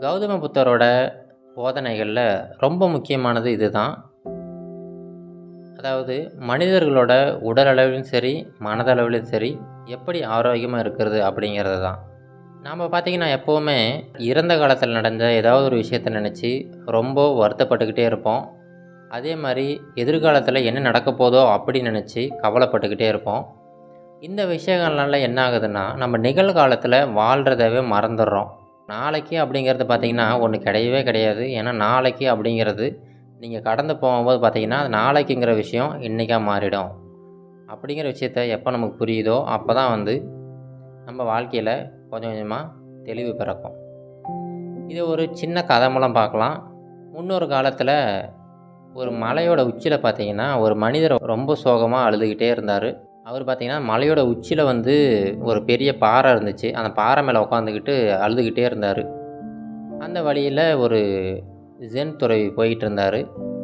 கௌதம புத்தரோட போதனைகளில் ரொம்ப முக்கியமானது இதுதான் அதாவது மனிதர்களோட உடலளவிலும் சரி மனதளவிலும் சரி எப்படி ஆரோக்கியமாக இருக்கிறது அப்படிங்கிறது தான் நாம் பார்த்திங்கன்னா எப்போவுமே இறந்த காலத்தில் நடந்த ஏதாவது ஒரு விஷயத்தை நினச்சி ரொம்ப வருத்தப்பட்டுக்கிட்டே இருப்போம் அதே மாதிரி எதிர்காலத்தில் என்ன நடக்க போதோ அப்படி நினச்சி கவலைப்பட்டுக்கிட்டே இருப்போம் இந்த விஷயங்கள்னால என்ன ஆகுதுன்னா நம்ம நிகழ்காலத்தில் வாழ்கிறதவே மறந்துடுறோம் நாளைக்கு அப்படிங்கிறது பார்த்திங்கன்னா ஒன்று கிடையவே கிடையாது ஏன்னா நாளைக்கு அப்படிங்கிறது நீங்கள் கடந்து போகும்போது பார்த்தீங்கன்னா அது நாளைக்குங்கிற விஷயம் இன்றைக்கா மாறிடும் அப்படிங்கிற விஷயத்த எப்போ நமக்கு புரியுதோ அப்போ தான் வந்து நம்ம வாழ்க்கையில் கொஞ்சம் கொஞ்சமாக தெளிவு பிறக்கும் இது ஒரு சின்ன கதை மூலம் பார்க்கலாம் முன்னொரு காலத்தில் ஒரு மலையோட உச்சியில் பார்த்தீங்கன்னா ஒரு மனிதர் ரொம்ப சோகமாக அழுதுகிட்டே இருந்தார் அவர் பார்த்தீங்கன்னா மலையோட உச்சியில் வந்து ஒரு பெரிய பாறை இருந்துச்சு அந்த பாறை மேலே உட்காந்துக்கிட்டு அழுதுகிட்டே இருந்தார் அந்த வழியில் ஒரு ஜென் துறவி போயிட்டு இருந்தார்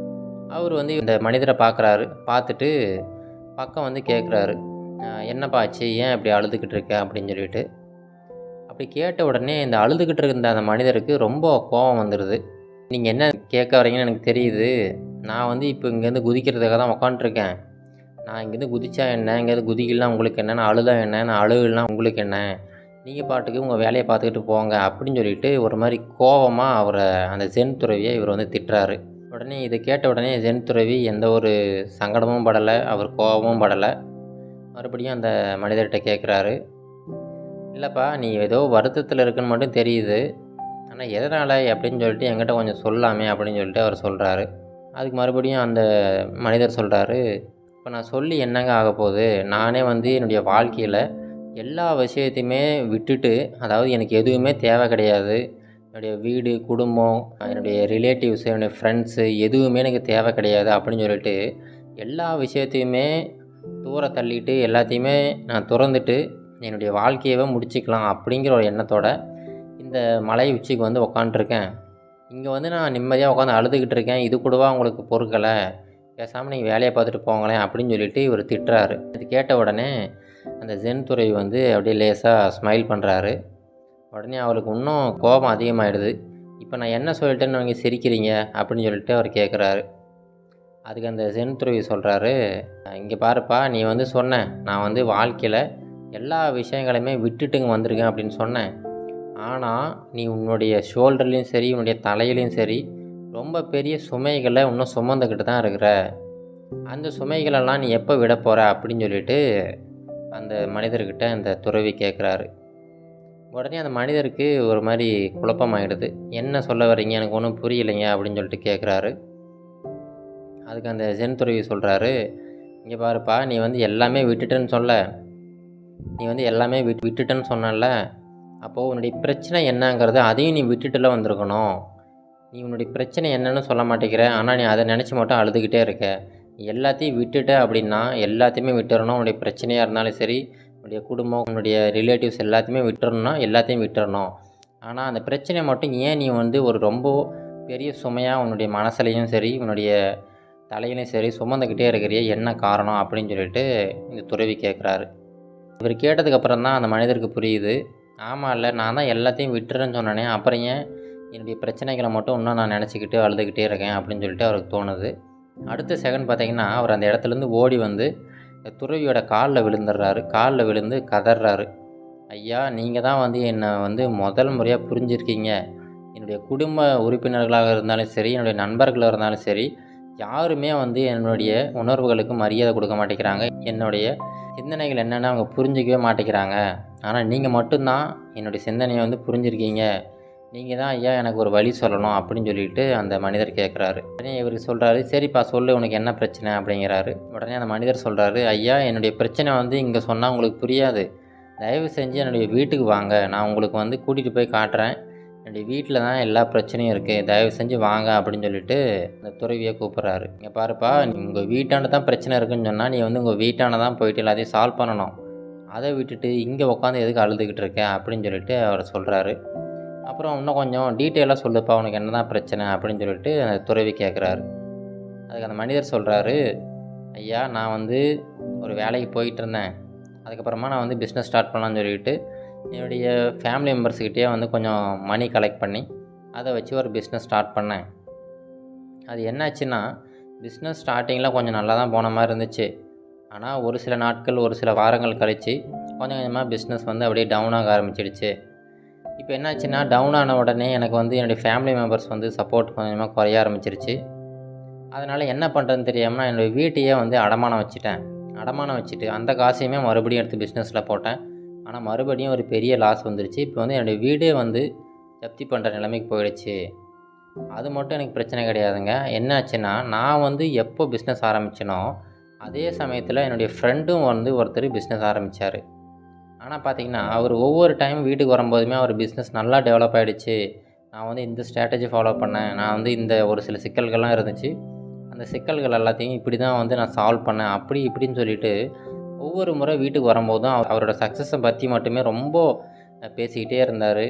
அவர் வந்து இந்த மனிதரை பார்க்குறாரு பார்த்துட்டு பக்கம் வந்து கேட்குறாரு என்னப்பா ஆச்சு ஏன் இப்படி அழுதுகிட்டு இருக்க அப்படின்னு சொல்லிட்டு அப்படி கேட்ட உடனே இந்த அழுதுகிட்டு இருந்த அந்த மனிதருக்கு ரொம்ப கோபம் வந்துடுது நீங்கள் என்ன கேட்க வரீங்கன்னு எனக்கு தெரியுது நான் வந்து இப்போ இங்கேருந்து குதிக்கிறதுக்காக தான் உக்காண்ட்ருக்கேன் நான் இங்கேருந்து குதிச்சா என்ன இங்கேருந்து குதிக்கலாம் உங்களுக்கு என்ன நான் அழுதா என்ன நான் அழுகலாம் உங்களுக்கு என்ன நீங்கள் பாட்டுக்கு உங்கள் வேலையை பார்த்துக்கிட்டு போங்க அப்படின்னு சொல்லிட்டு ஒரு மாதிரி கோபமாக அவரை அந்த ஜென் துறவியை இவர் வந்து திட்டுறாரு உடனே இதை கேட்ட உடனே ஜென் துறவி எந்த ஒரு சங்கடமும் படலை அவர் கோபமும் படலை மறுபடியும் அந்த மனிதர்கிட்ட கேட்குறாரு இல்லைப்பா நீ ஏதோ வருத்தத்தில் இருக்குன்னு மட்டும் தெரியுது ஆனால் எதனால் அப்படின்னு சொல்லிட்டு என்கிட்ட கொஞ்சம் சொல்லாமே அப்படின்னு சொல்லிட்டு அவர் சொல்கிறாரு அதுக்கு மறுபடியும் அந்த மனிதர் சொல்கிறாரு இப்போ நான் சொல்லி என்னங்க ஆக போகுது நானே வந்து என்னுடைய வாழ்க்கையில் எல்லா விஷயத்தையுமே விட்டுட்டு அதாவது எனக்கு எதுவுமே தேவை கிடையாது என்னுடைய வீடு குடும்பம் என்னுடைய ரிலேட்டிவ்ஸு என்னுடைய ஃப்ரெண்ட்ஸு எதுவுமே எனக்கு தேவை கிடையாது அப்படின்னு சொல்லிட்டு எல்லா விஷயத்தையுமே தூர தள்ளிட்டு எல்லாத்தையுமே நான் துறந்துட்டு என்னுடைய வாழ்க்கையவே முடிச்சுக்கலாம் அப்படிங்கிற ஒரு எண்ணத்தோட இந்த மலை உச்சிக்கு வந்து உக்காண்ட்ருக்கேன் இங்கே வந்து நான் நிம்மதியாக உட்காந்து அழுதுகிட்டு இருக்கேன் இது கூடவா உங்களுக்கு பொறுக்கலை பேசாமல் நீங்கள் வேலையை பார்த்துட்டு போங்களேன் அப்படின்னு சொல்லிட்டு இவர் திட்டுறாரு இது கேட்ட உடனே அந்த ஜென் துறவி வந்து அப்படியே லேசாக ஸ்மைல் பண்ணுறாரு உடனே அவருக்கு இன்னும் கோபம் அதிகமாகிடுது இப்போ நான் என்ன சொல்லிட்டேன்னு நீங்கள் சிரிக்கிறீங்க அப்படின்னு சொல்லிட்டு அவர் கேட்குறாரு அதுக்கு அந்த ஜென் துறவி சொல்கிறாரு இங்கே பாருப்பா நீ வந்து சொன்ன நான் வந்து வாழ்க்கையில் எல்லா விஷயங்களையுமே விட்டுட்டுங்க வந்திருக்கேன் அப்படின்னு சொன்னேன் ஆனால் நீ உன்னுடைய ஷோல்டர்லேயும் சரி உன்னுடைய தலையிலையும் சரி ரொம்ப பெரிய சுமைகளை இன்னும் சுமந்துக்கிட்டு தான் இருக்கிற அந்த சுமைகளெல்லாம் நீ எப்போ விட போகிற அப்படின்னு சொல்லிட்டு அந்த மனிதர்கிட்ட அந்த துறவி கேட்குறாரு உடனே அந்த மனிதருக்கு ஒரு மாதிரி குழப்பமாயிடுது என்ன சொல்ல வரீங்க எனக்கு ஒன்றும் புரியலைங்க அப்படின்னு சொல்லிட்டு கேட்குறாரு அதுக்கு அந்த ஜென் துறவி சொல்கிறாரு இங்கே பாருப்பா நீ வந்து எல்லாமே விட்டுட்டேன்னு சொல்ல நீ வந்து எல்லாமே விட் விட்டுட்டேன்னு சொன்னல அப்போது உன்னுடைய பிரச்சனை என்னங்கிறது அதையும் நீ விட்டுட்டுல வந்திருக்கணும் நீ உன்னுடைய பிரச்சனை என்னன்னு சொல்ல மாட்டேங்கிற ஆனால் நீ அதை நினச்சி மட்டும் அழுதுகிட்டே இருக்க நீ எல்லாத்தையும் விட்டுட்ட அப்படின்னா எல்லாத்தையுமே விட்டுறணும் உன்னுடைய பிரச்சனையாக இருந்தாலும் சரி உன்னுடைய குடும்பம் உன்னுடைய ரிலேட்டிவ்ஸ் எல்லாத்தையுமே விட்டுறணும்னா எல்லாத்தையும் விட்டுறணும் ஆனால் அந்த பிரச்சனையை மட்டும் ஏன் நீ வந்து ஒரு ரொம்ப பெரிய சுமையாக உன்னுடைய மனசுலையும் சரி உன்னுடைய தலையிலையும் சரி சுமந்துக்கிட்டே இருக்கிறிய என்ன காரணம் அப்படின்னு சொல்லிட்டு இந்த துறவி கேட்குறாரு இவர் கேட்டதுக்கப்புறம் தான் அந்த மனிதருக்கு புரியுது ஆமாம் இல்லை நான் தான் எல்லாத்தையும் விட்டுறேன்னு சொன்னேனே அப்புறம் ஏன் என்னுடைய பிரச்சனைகளை மட்டும் இன்னும் நான் நினச்சிக்கிட்டு அழுதுகிட்டே இருக்கேன் அப்படின்னு சொல்லிட்டு அவருக்கு தோணுது அடுத்த செகண்ட் பார்த்தீங்கன்னா அவர் அந்த இடத்துலேருந்து ஓடி வந்து இந்த துறவியோட காலில் விழுந்துடுறாரு காலில் விழுந்து கதறாரு ஐயா நீங்கள் தான் வந்து என்னை வந்து முதல் முறையாக புரிஞ்சிருக்கீங்க என்னுடைய குடும்ப உறுப்பினர்களாக இருந்தாலும் சரி என்னுடைய நண்பர்களாக இருந்தாலும் சரி யாருமே வந்து என்னுடைய உணர்வுகளுக்கு மரியாதை கொடுக்க மாட்டேங்கிறாங்க என்னுடைய சிந்தனைகள் என்னென்னு அவங்க புரிஞ்சிக்கவே மாட்டேங்கிறாங்க ஆனால் நீங்கள் மட்டும்தான் என்னுடைய சிந்தனையை வந்து புரிஞ்சிருக்கீங்க நீங்கள் தான் ஐயா எனக்கு ஒரு வழி சொல்லணும் அப்படின்னு சொல்லிட்டு அந்த மனிதர் கேட்குறாரு உடனே இவர் சொல்கிறாரு சரிப்பா சொல்லு உனக்கு என்ன பிரச்சனை அப்படிங்கிறாரு உடனே அந்த மனிதர் சொல்கிறாரு ஐயா என்னுடைய பிரச்சனை வந்து இங்கே சொன்னால் உங்களுக்கு புரியாது தயவு செஞ்சு என்னுடைய வீட்டுக்கு வாங்க நான் உங்களுக்கு வந்து கூட்டிகிட்டு போய் காட்டுறேன் என்னுடைய வீட்டில் தான் எல்லா பிரச்சனையும் இருக்குது தயவு செஞ்சு வாங்க அப்படின்னு சொல்லிட்டு அந்த துறவியை கூப்பிட்றாரு இங்கே பாருப்பா உங்கள் வீட்டாண்ட தான் பிரச்சனை இருக்குன்னு சொன்னால் நீ வந்து உங்கள் வீட்டாண்ட தான் போயிட்டு எல்லாத்தையும் சால்வ் பண்ணணும் அதை விட்டுட்டு இங்கே உட்காந்து எதுக்கு அழுதுகிட்டு இருக்க அப்படின்னு சொல்லிட்டு அவர் சொல்கிறாரு அப்புறம் இன்னும் கொஞ்சம் டீட்டெயிலாக சொல்லுப்பா உனக்கு என்ன தான் பிரச்சனை அப்படின்னு சொல்லிட்டு அந்த துறவி கேட்குறாரு அதுக்கு அந்த மனிதர் சொல்கிறாரு ஐயா நான் வந்து ஒரு வேலைக்கு போயிட்டு இருந்தேன் அதுக்கப்புறமா நான் வந்து பிஸ்னஸ் ஸ்டார்ட் பண்ணலான்னு சொல்லிட்டு என்னுடைய ஃபேமிலி மெம்பர்ஸ்கிட்டயே வந்து கொஞ்சம் மணி கலெக்ட் பண்ணி அதை வச்சு ஒரு பிஸ்னஸ் ஸ்டார்ட் பண்ணேன் அது என்னாச்சுன்னா பிஸ்னஸ் ஸ்டார்டிங்கில் கொஞ்சம் நல்லா தான் போன மாதிரி இருந்துச்சு ஆனால் ஒரு சில நாட்கள் ஒரு சில வாரங்கள் கழித்து கொஞ்சம் கொஞ்சமாக பிஸ்னஸ் வந்து அப்படியே டவுன் ஆக ஆரம்பிச்சிடுச்சு இப்போ என்னாச்சுன்னா டவுன் ஆன உடனே எனக்கு வந்து என்னுடைய ஃபேமிலி மெம்பர்ஸ் வந்து சப்போர்ட் கொஞ்சம் கொஞ்சமாக குறைய ஆரம்பிச்சிருச்சு அதனால் என்ன பண்ணுறதுன்னு தெரியாமல் நான் என்னுடைய வீட்டையே வந்து அடமானம் வச்சுட்டேன் அடமானம் வச்சுட்டு அந்த காசையுமே மறுபடியும் எடுத்து பிஸ்னஸில் போட்டேன் ஆனால் மறுபடியும் ஒரு பெரிய லாஸ் வந்துருச்சு இப்போ வந்து என்னுடைய வீடே வந்து ஜப்தி பண்ணுற நிலைமைக்கு போயிடுச்சு அது மட்டும் எனக்கு பிரச்சனை கிடையாதுங்க என்னாச்சுன்னா நான் வந்து எப்போ பிஸ்னஸ் ஆரம்பித்தனோ அதே சமயத்தில் என்னுடைய ஃப்ரெண்டும் வந்து ஒருத்தர் பிஸ்னஸ் ஆரம்பித்தார் ஆனால் பார்த்தீங்கன்னா அவர் ஒவ்வொரு டைம் வீட்டுக்கு வரும்போதுமே அவர் பிஸ்னஸ் நல்லா டெவலப் ஆகிடுச்சு நான் வந்து இந்த ஸ்ட்ராட்டஜி ஃபாலோ பண்ணேன் நான் வந்து இந்த ஒரு சில சிக்கல்கள்லாம் இருந்துச்சு அந்த சிக்கல்கள் எல்லாத்தையும் இப்படி தான் வந்து நான் சால்வ் பண்ணேன் அப்படி இப்படின்னு சொல்லிட்டு ஒவ்வொரு முறை வீட்டுக்கு வரும்போதும் அவ- அவரோட சக்ஸஸை பற்றி மட்டுமே ரொம்ப பேசிக்கிட்டே இருந்தார்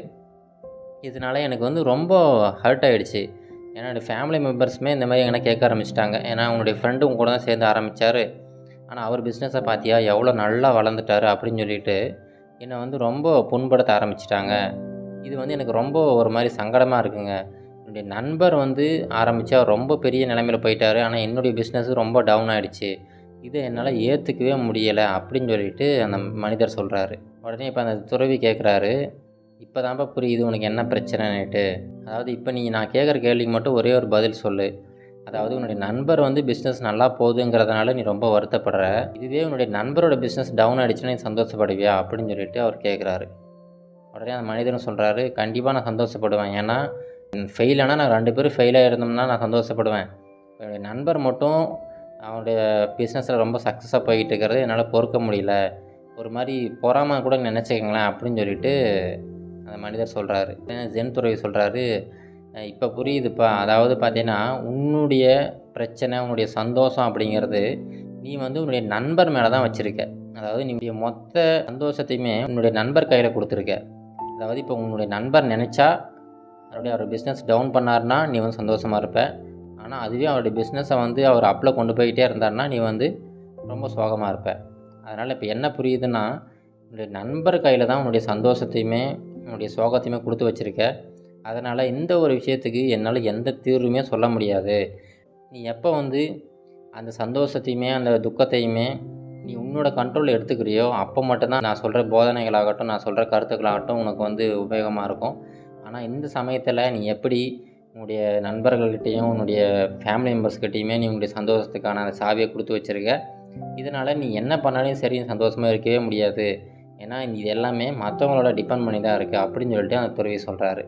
இதனால எனக்கு வந்து ரொம்ப ஹர்ட் ஆகிடுச்சு ஏன்னா என்னோடய ஃபேமிலி மெம்பர்ஸுமே இந்த மாதிரி எங்கன்னா கேட்க ஆரம்பிச்சிட்டாங்க ஏன்னா உன்னுடைய ஃப்ரெண்டு உங்க கூட தான் சேர்ந்து ஆரம்பித்தார் ஆனால் அவர் பிஸ்னஸை பார்த்தியா எவ்வளோ நல்லா வளர்ந்துட்டாரு அப்படின்னு சொல்லிட்டு என்னை வந்து ரொம்ப புண்படுத்த ஆரம்பிச்சிட்டாங்க இது வந்து எனக்கு ரொம்ப ஒரு மாதிரி சங்கடமாக இருக்குங்க என்னுடைய நண்பர் வந்து ஆரம்பித்து அவர் ரொம்ப பெரிய நிலைமையில் போயிட்டாரு ஆனால் என்னுடைய பிஸ்னஸ் ரொம்ப டவுன் ஆகிடுச்சு இதை என்னால் ஏற்றுக்கவே முடியலை அப்படின்னு சொல்லிட்டு அந்த மனிதர் சொல்கிறாரு உடனே இப்போ அந்த துறவி கேட்குறாரு இப்போ தான்ப்பா புரியுது உனக்கு என்ன பிரச்சனைன்னுட்டு அதாவது இப்போ நீ நான் கேட்குற கேள்விக்கு மட்டும் ஒரே ஒரு பதில் சொல்லு அதாவது உன்னுடைய நண்பர் வந்து பிஸ்னஸ் நல்லா போகுதுங்கிறதுனால நீ ரொம்ப வருத்தப்படுற இதுவே உன்னுடைய நண்பரோட பிஸ்னஸ் டவுன் ஆகிடுச்சுன்னா நீ சந்தோஷப்படுவியா அப்படின்னு சொல்லிட்டு அவர் கேட்குறாரு உடனே அந்த மனிதனும் சொல்கிறாரு கண்டிப்பாக நான் சந்தோஷப்படுவேன் ஏன்னா ஃபெயில் ஆனால் நான் ரெண்டு பேரும் ஃபெயில் ஆகிருந்தோம்னா நான் சந்தோஷப்படுவேன் என்னுடைய நண்பர் மட்டும் அவனுடைய பிஸ்னஸில் ரொம்ப சக்ஸஸாக போய்கிட்டு இருக்கிறது என்னால் பொறுக்க முடியல ஒரு மாதிரி பொறாம கூட நினச்சிக்கங்களேன் அப்படின்னு சொல்லிட்டு அந்த மனிதர் சொல்கிறாரு ஜென் துறவி சொல்கிறாரு இப்போ புரியுதுப்பா அதாவது பார்த்தீங்கன்னா உன்னுடைய பிரச்சனை உன்னுடைய சந்தோஷம் அப்படிங்கிறது நீ வந்து உன்னுடைய நண்பர் மேலே தான் வச்சுருக்க அதாவது நீ மொத்த சந்தோஷத்தையுமே உன்னுடைய நண்பர் கையில் கொடுத்துருக்க அதாவது இப்போ உன்னுடைய நண்பர் நினச்சா மறுபடியும் அவர் பிஸ்னஸ் டவுன் பண்ணாருன்னா நீ வந்து சந்தோஷமாக இருப்ப ஆனால் அதுவே அவருடைய பிஸ்னஸை வந்து அவர் அப்பில் கொண்டு போய்கிட்டே இருந்தாருன்னா நீ வந்து ரொம்ப சோகமாக இருப்ப அதனால் இப்போ என்ன புரியுதுன்னா உன்னுடைய நண்பர் கையில் தான் உன்னுடைய சந்தோஷத்தையுமே உன்னுடைய சோகத்தையுமே கொடுத்து வச்சுருக்க அதனால் இந்த ஒரு விஷயத்துக்கு என்னால் எந்த தீர்வுமே சொல்ல முடியாது நீ எப்போ வந்து அந்த சந்தோஷத்தையுமே அந்த துக்கத்தையுமே நீ உன்னோட கண்ட்ரோலில் எடுத்துக்கிறியோ அப்போ மட்டும்தான் நான் சொல்கிற போதனைகளாகட்டும் நான் சொல்கிற கருத்துக்களாகட்டும் உனக்கு வந்து உபயோகமாக இருக்கும் ஆனால் இந்த சமயத்தில் நீ எப்படி உன்னுடைய நண்பர்கள்கிட்டையும் உன்னுடைய ஃபேமிலி மெம்பர்ஸ்கிட்டையுமே நீ உன்னுடைய சந்தோஷத்துக்கான அந்த சாவியை கொடுத்து வச்சுருக்க இதனால் நீ என்ன பண்ணாலும் சரி சந்தோஷமாக இருக்கவே முடியாது ஏன்னா இது எல்லாமே மற்றவங்களோட டிபெண்ட் பண்ணி தான் இருக்குது அப்படின்னு சொல்லிட்டு அந்த துறவி சொல்கிறாரு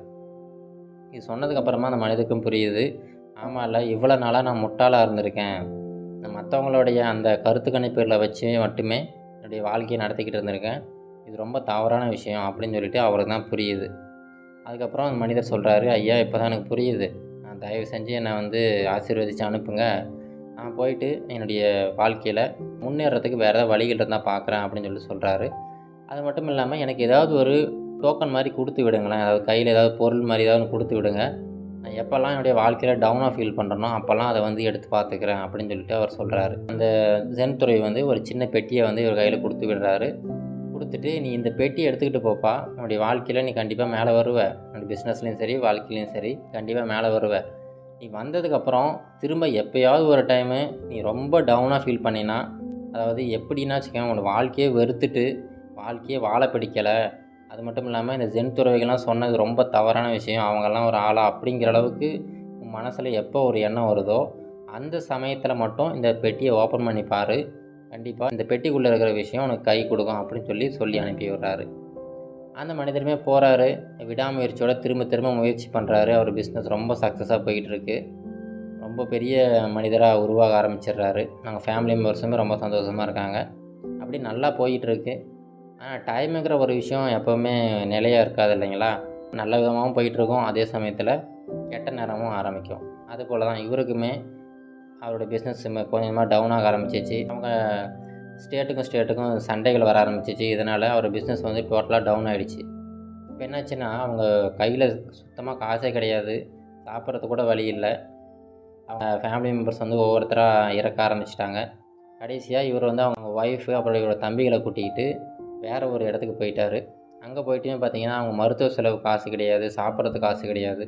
இது சொன்னதுக்கப்புறமா அந்த மனிதருக்கும் புரியுது ஆமாம் இல்லை இவ்வளோ நாளாக நான் முட்டாளாக இருந்திருக்கேன் நான் மற்றவங்களுடைய அந்த கருத்து கணிப்புகளை வச்சு மட்டுமே என்னுடைய வாழ்க்கையை நடத்திக்கிட்டு இருந்திருக்கேன் இது ரொம்ப தவறான விஷயம் அப்படின்னு சொல்லிட்டு அவருக்கு தான் புரியுது அதுக்கப்புறம் அந்த மனிதர் சொல்கிறாரு ஐயா இப்போ தான் எனக்கு புரியுது நான் தயவு செஞ்சு என்னை வந்து ஆசீர்வதித்து அனுப்புங்க நான் போயிட்டு என்னுடைய வாழ்க்கையில் முன்னேறதுக்கு வேறு ஏதாவது வழிகள் இருந்தால் பார்க்குறேன் அப்படின்னு சொல்லிட்டு சொல்கிறாரு அது மட்டும் இல்லாமல் எனக்கு ஏதாவது ஒரு டோக்கன் மாதிரி கொடுத்து விடுங்களேன் அதாவது கையில் ஏதாவது பொருள் மாதிரி ஏதாவது ஒன்று கொடுத்து விடுங்க நான் எப்போல்லாம் என்னுடைய வாழ்க்கையில் டவுனாக ஃபீல் பண்ணுறனோ அப்போல்லாம் அதை வந்து எடுத்து பார்த்துக்கிறேன் அப்படின்னு சொல்லிட்டு அவர் சொல்கிறாரு அந்த ஜென் துறை வந்து ஒரு சின்ன பெட்டியை வந்து இவர் கையில் கொடுத்து விடுறாரு கொடுத்துட்டு நீ இந்த பெட்டியை எடுத்துக்கிட்டு போப்பா உன்னுடைய வாழ்க்கையில் நீ கண்டிப்பாக மேலே வருவ உன்னுடைய பிஸ்னஸ்லேயும் சரி வாழ்க்கையிலையும் சரி கண்டிப்பாக மேலே வருவ நீ வந்ததுக்கப்புறம் திரும்ப எப்போயாவது ஒரு டைமு நீ ரொம்ப டவுனாக ஃபீல் பண்ணினா அதாவது எப்படின்னா வச்சுக்கோங்க உன்னோட வாழ்க்கையே வெறுத்துட்டு வாழ்க்கையே வாழ பிடிக்கலை அது மட்டும் இல்லாமல் இந்த ஜென் துறவிகள்லாம் சொன்னது ரொம்ப தவறான விஷயம் அவங்கெல்லாம் ஒரு ஆளா அப்படிங்கிற அளவுக்கு உன் மனசில் எப்போ ஒரு எண்ணம் வருதோ அந்த சமயத்தில் மட்டும் இந்த பெட்டியை ஓப்பன் பண்ணி பாரு கண்டிப்பாக இந்த பெட்டிக்குள்ளே இருக்கிற விஷயம் உனக்கு கை கொடுக்கும் அப்படின்னு சொல்லி சொல்லி அனுப்பி விடுறாரு அந்த மனிதருமே போகிறாரு விடாமுயற்சியோட திரும்ப திரும்ப முயற்சி பண்ணுறாரு அவர் பிஸ்னஸ் ரொம்ப சக்ஸஸாக போய்கிட்டு இருக்கு ரொம்ப பெரிய மனிதராக உருவாக ஆரம்பிச்சிடுறாரு நாங்கள் ஃபேமிலி மெம்பர்ஸுமே ரொம்ப சந்தோஷமாக இருக்காங்க அப்படி நல்லா போயிட்டு இருக்கு ஆனால் டைமுங்கிற ஒரு விஷயம் எப்போவுமே நிலையாக இருக்காது இல்லைங்களா நல்ல விதமாகவும் போயிட்டுருக்கோம் அதே சமயத்தில் கெட்ட நேரமும் ஆரம்பிக்கும் அதுபோல் தான் இவருக்குமே அவரோட பிஸ்னஸ் கொஞ்சம் கொஞ்சமாக டவுன் ஆக ஆரம்பிச்சிச்சு அவங்க ஸ்டேட்டுக்கும் ஸ்டேட்டுக்கும் சண்டைகள் வர ஆரம்பிச்சிச்சு இதனால் அவர் பிஸ்னஸ் வந்து டோட்டலாக டவுன் ஆகிடுச்சு இப்போ என்னாச்சுன்னா அவங்க கையில் சுத்தமாக காசே கிடையாது சாப்பிட்றதுக்கு கூட வழி இல்லை அவங்க ஃபேமிலி மெம்பர்ஸ் வந்து ஒவ்வொருத்தராக இறக்க ஆரம்பிச்சிட்டாங்க கடைசியாக இவர் வந்து அவங்க ஒய்ஃபு அப்புறம் இவரோட தம்பிகளை கூட்டிக்கிட்டு வேறு ஒரு இடத்துக்கு போயிட்டார் அங்கே போயிட்டுமே பார்த்தீங்கன்னா அவங்க மருத்துவ செலவு காசு கிடையாது சாப்பிட்றதுக்கு காசு கிடையாது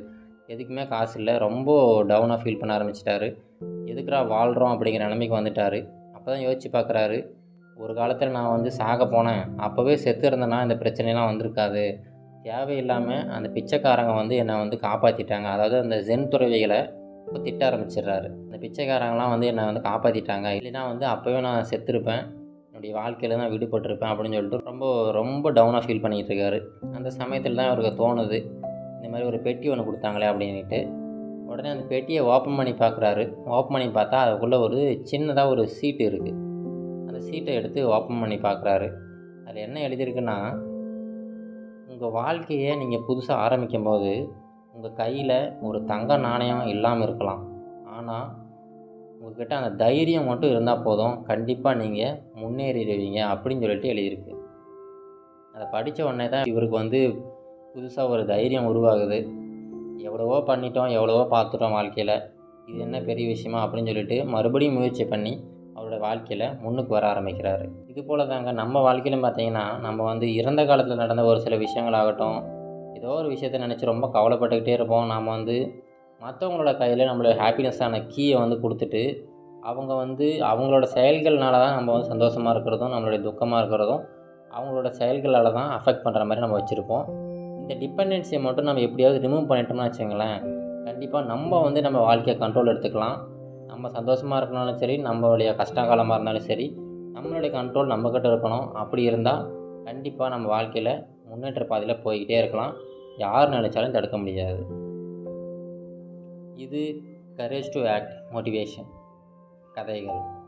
எதுக்குமே காசு இல்லை ரொம்ப டவுனாக ஃபீல் பண்ண ஆரம்பிச்சிட்டாரு எதுக்குடா வாழ்கிறோம் அப்படிங்கிற நிலைமைக்கு வந்துட்டார் அப்போ தான் யோசித்து பார்க்குறாரு ஒரு காலத்தில் நான் வந்து சாக போனேன் அப்போவே செத்து இருந்தேன்னா இந்த பிரச்சனைலாம் வந்திருக்காது தேவையில்லாமல் அந்த பிச்சைக்காரங்க வந்து என்னை வந்து காப்பாற்றிட்டாங்க அதாவது அந்த ஜென் துறவிகளை இப்போ திட்ட ஆரம்பிச்சிடுறாரு இந்த பிச்சைக்காரங்களாம் வந்து என்னை வந்து காப்பாற்றிட்டாங்க இல்லைனா வந்து அப்போவே நான் செத்துருப்பேன் என்னுடைய வாழ்க்கையில் தான் விடுபட்டிருப்பேன் அப்படின்னு சொல்லிட்டு ரொம்ப ரொம்ப டவுனாக ஃபீல் பண்ணிகிட்டு இருக்காரு அந்த சமயத்தில் தான் அவருக்கு தோணுது இந்த மாதிரி ஒரு பெட்டி ஒன்று கொடுத்தாங்களே அப்படின்ட்டு உடனே அந்த பெட்டியை ஓப்பன் பண்ணி பார்க்குறாரு ஓப்பன் பண்ணி பார்த்தா அதுக்குள்ளே ஒரு சின்னதாக ஒரு சீட்டு இருக்குது அந்த சீட்டை எடுத்து ஓப்பன் பண்ணி பார்க்குறாரு அதில் என்ன எழுதியிருக்குன்னா உங்கள் வாழ்க்கையை நீங்கள் புதுசாக ஆரம்பிக்கும் போது உங்கள் கையில் ஒரு தங்க நாணயம் இல்லாமல் இருக்கலாம் ஆனால் உங்கள்கிட்ட அந்த தைரியம் மட்டும் இருந்தால் போதும் கண்டிப்பாக நீங்கள் முன்னேறிடுவீங்க அப்படின்னு சொல்லிட்டு எழுதியிருக்கு அதை படித்த உடனே தான் இவருக்கு வந்து புதுசாக ஒரு தைரியம் உருவாகுது எவ்வளவோ பண்ணிட்டோம் எவ்வளவோ பார்த்துட்டோம் வாழ்க்கையில் இது என்ன பெரிய விஷயமா அப்படின்னு சொல்லிட்டு மறுபடியும் முயற்சி பண்ணி அவரோட வாழ்க்கையில் முன்னுக்கு வர ஆரம்பிக்கிறாரு இது போல் தாங்க நம்ம வாழ்க்கையிலும் பார்த்தீங்கன்னா நம்ம வந்து இறந்த காலத்தில் நடந்த ஒரு சில விஷயங்களாகட்டும் ஏதோ ஒரு விஷயத்தை நினச்சி ரொம்ப கவலைப்பட்டுக்கிட்டே இருப்போம் நாம் வந்து மற்றவங்களோட கையில் நம்மளோட ஹாப்பினஸ்ஸான கீயை வந்து கொடுத்துட்டு அவங்க வந்து அவங்களோட செயல்கள்னால தான் நம்ம வந்து சந்தோஷமாக இருக்கிறதும் நம்மளுடைய துக்கமாக இருக்கிறதும் அவங்களோட செயல்களால் தான் அஃபெக்ட் பண்ணுற மாதிரி நம்ம வச்சுருப்போம் இந்த டிபெண்டன்சியை மட்டும் நம்ம எப்படியாவது ரிமூவ் பண்ணிட்டோம்னா வச்சுங்களேன் கண்டிப்பாக நம்ம வந்து நம்ம வாழ்க்கையை கண்ட்ரோல் எடுத்துக்கலாம் நம்ம சந்தோஷமாக இருக்கனாலும் சரி நம்மளுடைய கஷ்ட காலமாக இருந்தாலும் சரி நம்மளுடைய கண்ட்ரோல் நம்மக்கிட்ட இருக்கணும் அப்படி இருந்தால் கண்டிப்பாக நம்ம வாழ்க்கையில் முன்னேற்ற பாதையில் போய்கிட்டே இருக்கலாம் யார் நினச்சாலும் தடுக்க முடியாது இது கரேஜ் டு ஆக்ட் மோட்டிவேஷன் கதைகள்